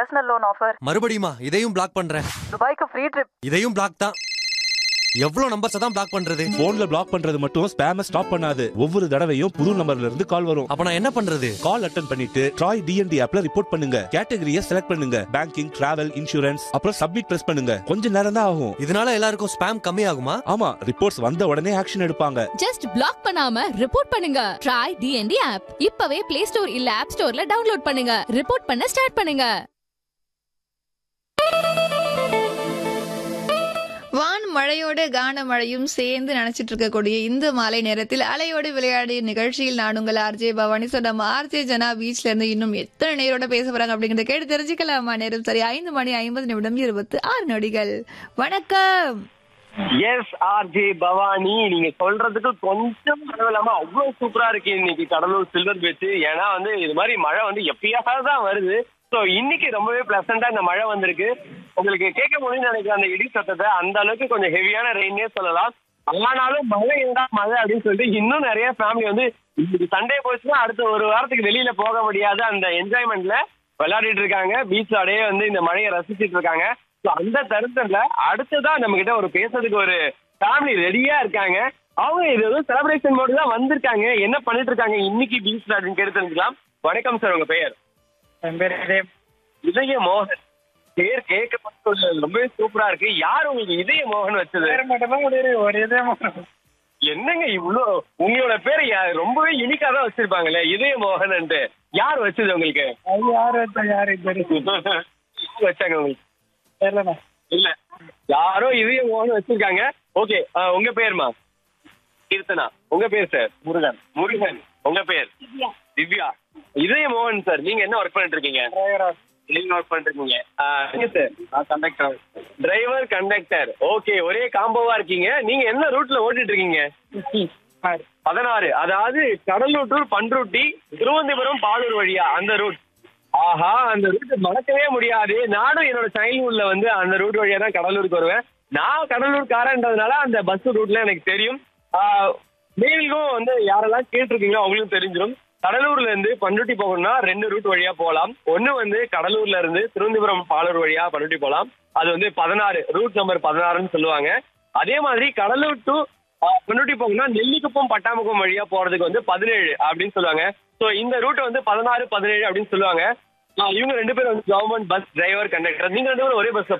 personal loan offer மறுபடியுமா இதையும் black பண்றேன் துபாய்க்கு ஃப்ரீ ட்ரிப் இதையும் பிளாக் தான் எவ்வளவு நம்பர்ஸ் தான் பிளாக் பண்றது போன்ல பிளாக் பண்றது மட்டும் ஸ்பேம ஸ்டாப் பண்ணாது ஒவ்வொரு தடவையும் புது நம்பர்ல இருந்து கால் வரும் அப்ப நான் என்ன பண்றது கால் அட்டன் பண்ணிட்டு ட்ராய் டிஎன்டி ஆப்ல ரிப்போர்ட் பண்ணுங்க கேட்டகரியை செலக்ட் பண்ணுங்க பேங்கிங் டிராவல் இன்சூரன்ஸ் அப்புறம் சப்மிட் பிரஸ் பண்ணுங்க கொஞ்ச நேரம் தான் ஆகும் இதனால எல்லாருக்கும் ஸ்பேம் கம்மி ஆகுமா ஆமா ரிப்போர்ட்ஸ் வந்த உடனே ஆக்ஷன் எடுப்பாங்க ஜஸ்ட் பிளாக் பண்ணாம ரிப்போர்ட் பண்ணுங்க ட்ரை டிஎன்டி ஆப் இப்பவே பிளே ஸ்டோர் இல்ல ஆப் ஸ்டோர்ல டவுன்லோட் பண்ணுங்க ரிப்போர்ட் பண்ண ஸ்டார்ட் பண்ணுங்க வான் மழையோடு கான மழையும் சேர்ந்து நினைச்சிட்டு இருக்கக்கூடிய இந்த மாலை நேரத்தில் அலையோடு விளையாடிய நிகழ்ச்சியில் நான் உங்கள் ஆர்ஜே பவானி ஸோ நம்ம ஆர்ஜே ஜனா பீச்ல இருந்து இன்னும் எத்தனை நேரோட பேச போறாங்க அப்படிங்கறத கேட்டு தெரிஞ்சுக்கலாமா நேரம் சரி ஐந்து மணி ஐம்பது நிமிடம் இருபத்தி ஆறு நொடிகள் வணக்கம் எஸ் ஆர்ஜே பவானி நீங்க சொல்றதுக்கு கொஞ்சம் பரவாயில்லாம அவ்வளவு சூப்பரா இருக்கு இன்னைக்கு கடலூர் சில்வர் பீச் ஏன்னா வந்து இது மாதிரி மழை வந்து எப்பயாவது தான் வருது ஸோ இன்னைக்கு ரொம்பவே பிளசண்டா இந்த மழை வந்திருக்கு உங்களுக்கு கேட்க முடியும்னு நினைக்கிறேன் அந்த இடி சத்தத்தை அந்த அளவுக்கு கொஞ்சம் ஹெவியான ரெயினே சொல்லலாம் ஆனாலும் மழை இருந்தா மழை அப்படின்னு சொல்லிட்டு இன்னும் நிறைய ஃபேமிலி வந்து இன்னைக்கு சண்டே போச்சுன்னா அடுத்த ஒரு வாரத்துக்கு வெளியில போக முடியாத அந்த என்ஜாய்மெண்ட்ல விளையாடிட்டு இருக்காங்க பீச் அடையே வந்து இந்த மழையை ரசிச்சிட்டு இருக்காங்க ஸோ அந்த தருணத்துல அடுத்ததான் நம்ம கிட்ட ஒரு பேசுறதுக்கு ஒரு ஃபேமிலி ரெடியா இருக்காங்க அவங்க இது வந்து செலிப்ரேஷன் மோடு தான் வந்திருக்காங்க என்ன பண்ணிட்டு இருக்காங்க இன்னைக்கு பீச்ல அப்படின்னு கேட்டு தெரிஞ்சுக்கலாம் வணக்கம் சார் உங்க பெயர் என் பேர் இதயம் இதய மோகன் பேர் கேட்க ரொம்பவே சூப்பரா இருக்கு யார் உங்களுக்கு இதய மோகன் வச்சது பேர் மட்டும் தான் முடியுது ஒரு இதயம் என்னங்க இவ்ளோ உங்களோட பேரை யா- ரொம்பவே யூனிக்கா தான் வச்சிருப்பாங்களே இதய மோகன் யார் வச்சது உங்களுக்கு அது யார் வச்சா யாருக்கு தெரியும் யார் வச்சாங்க உங்களுக்கு தெரியலண்ணா இல்ல யாரோ இதய மோகன் வச்சிருக்காங்க ஓகே உங்க பேருமா கீர்த்தனா உங்க பேர் சார் முருகன் முருகன் உங்க பேர் திவ்யா இதய மோகன் சார் நீங்க என்ன ஒர்க் பண்ணிட்டு இருக்கீங்க டிரைவரா நீங்க ஒர்க் பண்ணிட்டு இருக்கீங்க ஆ, நீங்க சார் நான் கண்டக்டர் டிரைவர் கண்டக்டர் ஓகே ஒரே காம்போவா இருக்கீங்க நீங்க என்ன ரூட்ல ஓட்டிட்டு இருக்கீங்க பதினாறு அதாவது கடலூர் டு பண்ருட்டி திருவனந்தபுரம் பாலூர் வழியா அந்த ரூட் ஆஹா அந்த ரூட் மறக்கவே முடியாது நானும் என்னோட சைல்ட்ஹுட்ல வந்து அந்த ரூட் வழியா தான் கடலூருக்கு வருவேன் நான் கடலூர் காரன்றதுனால அந்த பஸ் ரூட்ல எனக்கு தெரியும் மேலும் வந்து யாரெல்லாம் கேட்டிருக்கீங்களோ அவங்களுக்கும் தெரிஞ்சிடும் கடலூர்ல இருந்து பண்ருட்டி போகணும்னா ரெண்டு ரூட் வழியா போகலாம் ஒன்னு வந்து கடலூர்ல இருந்து திருவனந்தபுரம் பாலூர் வழியா பண்ருட்டி போகலாம் அது வந்து பதினாறு ரூட் நம்பர் பதினாறுன்னு சொல்லுவாங்க அதே மாதிரி கடலூர் டு பண்ருட்டி போகணும்னா நெல்லிக்குப்பம் பட்டாமுகம் வழியா போறதுக்கு வந்து பதினேழு அப்படின்னு சொல்லுவாங்க ஸோ இந்த ரூட் வந்து பதினாறு பதினேழு அப்படின்னு சொல்லுவாங்க ஆஹ் இவங்க ரெண்டு பேரும் வந்து கவர்மெண்ட் பஸ் டிரைவர் கண்டக்டர் நீங்க ரெண்டு பேரும் ஒரே பஸ்ல